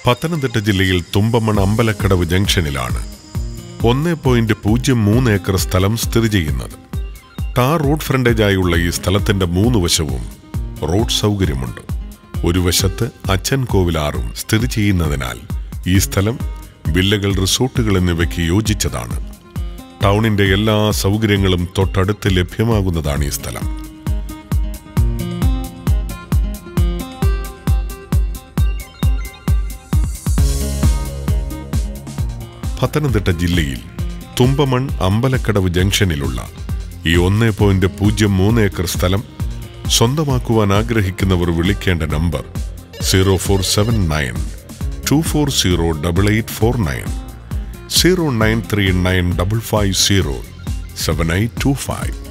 പത്തനംതിട്ട ജില്ലയിൽ തുമ്പമൺ അമ്പലക്കടവ് ജംഗ്ഷനിലാണ് ഒന്ന് പോയിന്റ് പൂജ്യം മൂന്ന് ഏക്കർ സ്ഥലം സ്ഥിതി ചെയ്യുന്നത് ടാർ റോഡ് ഫ്രണ്ടേജായുള്ള ഈ സ്ഥലത്തിന്റെ മൂന്ന് വശവും റോഡ് സൗകര്യമുണ്ട് ഒരു വശത്ത് അച്ഛൻ കോവിലാറും സ്ഥിതി ചെയ്യുന്നതിനാൽ ഈ സ്ഥലം വില്ലകൾ റിസോർട്ടുകൾ എന്നിവയ്ക്ക് യോജിച്ചതാണ് ടൗണിന്റെ എല്ലാ സൗകര്യങ്ങളും തൊട്ടടുത്ത് ലഭ്യമാകുന്നതാണ് ഈ സ്ഥലം പത്തനംതിട്ട ജില്ലയിൽ തുമ്പമൺ അമ്പലക്കടവ് ജംഗ്ഷനിലുള്ള ഈ ഒന്ന് പോയിന്റ് പൂജ്യം മൂന്ന് ഏക്കർ സ്ഥലം സ്വന്തമാക്കുവാൻ ആഗ്രഹിക്കുന്നവർ വിളിക്കേണ്ട number zero four seven nine two four zero double eight four nine zero nine three nine double five zero seven eight two five